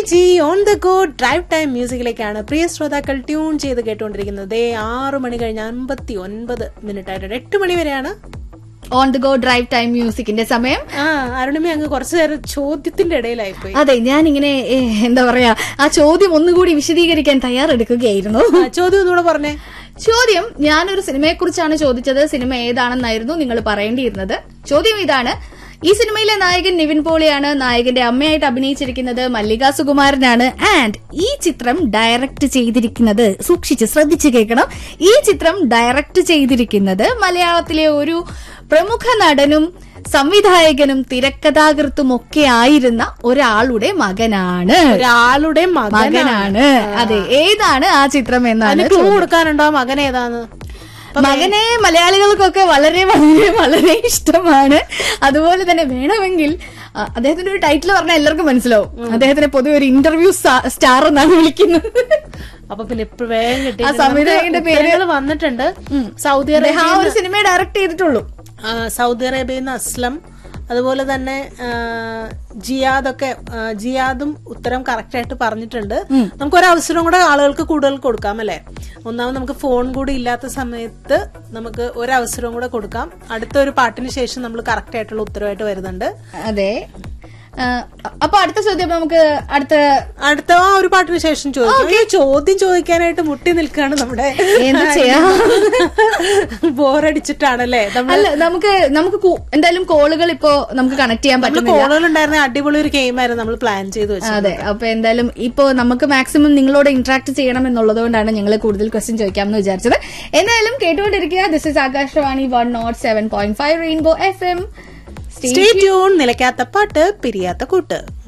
G on the go drive time മ്യൂസിക്കിലേക്കാണ് പ്രിയ ശ്രോതാക്കൾ ട്യൂൺ ചെയ്ത് കേട്ടുകൊണ്ടിരിക്കുന്നത് ദേ ആറ് മണി കഴിഞ്ഞ് അൻപത്തി ഒൻപത് മിനിറ്റ് ആയിട്ടുണ്ട് എട്ട് മണി വരെയാണ് on the go drive time മ്യൂസിക്കിന്റെ സമയം ആ അരുണിമ അങ്ങ് കുറച്ചു നേരം ചോദ്യത്തിന്റെ ഇടയിലായിപ്പോയി അതെ ഞാനിങ്ങനെ ഏ, എന്താ പറയാ ആ ചോദ്യം ഒന്നുകൂടി വിശദീകരിക്കാൻ തയ്യാറെടുക്കുകയായിരുന്നു ആ, ചോദ്യം ഒന്നുകൂടെ പറഞ്ഞേ ചോദ്യം ഞാനൊരു സിനിമയെ കുറിച്ചാണ് ചോദിച്ചത് സിനിമ ഏതാണെന്നായിരുന്നു നിങ്ങൾ പറയേണ്ടിയിരുന്നത് ചോദ്യം ഇതാണ് ഈ സിനിമയിലെ നായകൻ നിവിൻ പോളിയാണ് നായകന്റെ അമ്മയായിട്ട് അഭിനയിച്ചിരിക്കുന്നത് മല്ലിക സുകുമാരനാണ് ആൻഡ് ഈ ചിത്രം ഡയറക്ട് ചെയ്തിരിക്കുന്നത് സൂക്ഷിച്ച് ശ്രദ്ധിച്ചു കേൾക്കണം ഈ ചിത്രം ഡയറക്ട് ചെയ്തിരിക്കുന്നത് മലയാളത്തിലെ ഒരു പ്രമുഖ നടനും സംവിധായകനും തിരക്കഥാകൃത്തും ഒക്കെ ആയിരുന്ന ഒരാളുടെ മകനാണ് ഒരാളുടെ മകനാണ് മകനാണ് അതെ ഏതാണ് ആ ചിത്രം എന്നാണ് അതിന് ക്ലൂ കൊടുക്കാനുണ്ടോ ആ മകൻ ഏതാന്ന് മകനെ മലയാളികൾക്കൊക്കെ വളരെ വളരെ വളരെ ഇഷ്ടമാണ് അതുപോലെ തന്നെ വേണമെങ്കിൽ ആ, അദ്ദേഹത്തിന്റെ ഒരു ടൈറ്റിൽ പറഞ്ഞാൽ എല്ലാവർക്കും മനസ്സിലാവും അദ്ദേഹത്തിനെ പൊതുവെ ഒരു ഇന്റർവ്യൂ സ്റ്റാർ എന്നാണ് വിളിക്കുന്നത് അപ്പൊ പിന്നെ ഇപ്പൊ വേഗം കിട്ടി ആ സംവിധായകന്റെ പേര് ഉത്തരങ്ങള് വന്നിട്ടുണ്ട് സൗദി അദ്ദേഹം അറേബ്യ ആ ഒരു സിനിമ ഡയറക്ട് ചെയ്തിട്ടുള്ളൂ ആ, സൗദി അറേബ്യയിൽ നിന്ന് അസ്ലം അതുപോലെ തന്നെ ആ, ജിയാദൊക്കെ ആ, ജിയാദും ഉത്തരം കറക്റ്റ് ആയിട്ട് പറഞ്ഞിട്ടുണ്ട് നമുക്ക് ഒരു അവസരം കൂടെ ആളുകൾക്ക് കൂടുതൽ കൊടുക്കാം അല്ലെ ഒന്നാമത് നമുക്ക് ഫോൺ കൂടി ഇല്ലാത്ത സമയത്ത് നമുക്ക് ഒരു അവസരം കൂടെ കൊടുക്കാം അടുത്ത ഒരു പാട്ടിന് ശേഷം നമ്മൾ കറക്റ്റ് ആയിട്ടുള്ള ഉത്തരവായിട്ട് വരുന്നുണ്ട് അതെ ആ, അപ്പൊ അടുത്ത ചോദ്യം നമുക്ക് അടുത്ത അടുത്ത ആ ഒരു പാട്ടിന് ശേഷം ചോദിക്കാം ഈ ചോദ്യം ചോദിക്കാനായിട്ട് മുട്ടി നിൽക്കുകയാണ് നമ്മുടെ എന്ത് ചെയ്യാ? ബോറടിച്ചിട്ടാണല്ലേ നമ്മൾ അല്ല നമുക്ക് നമുക്ക് കു- എന്തായാലും കോളുകൾ ഇപ്പോ നമുക്ക് കണക്ട് ചെയ്യാൻ പറ്റുന്നില്ല കോളുകൾ ഉണ്ടായിരുന്ന അടിപൊളി ഒരു ഗെയിം ആയിരുന്നു നമ്മൾ പ്ലാൻ ചെയ്ത് വെച്ചത് അതെ അപ്പൊ എന്തായാലും ഇപ്പോ നമുക്ക് മാക്സിമം നിങ്ങളോട് ഇന്ററാക്ട് ചെയ്യണം എന്നുള്ളത് കൊണ്ടാണ് ഞങ്ങൾ കൂടുതൽ ക്വസ്റ്റ്യൻ ചോദിക്കാം എന്ന് വിചാരിച്ചത് എന്തായാലും കേട്ടുകൊണ്ടിരിക്കുക this is Akashvani one naught seven point five rainbow F M stay tune നിലയ്ക്കാത്ത പാട്ട് പിരിയാത്ത കൂട്ട്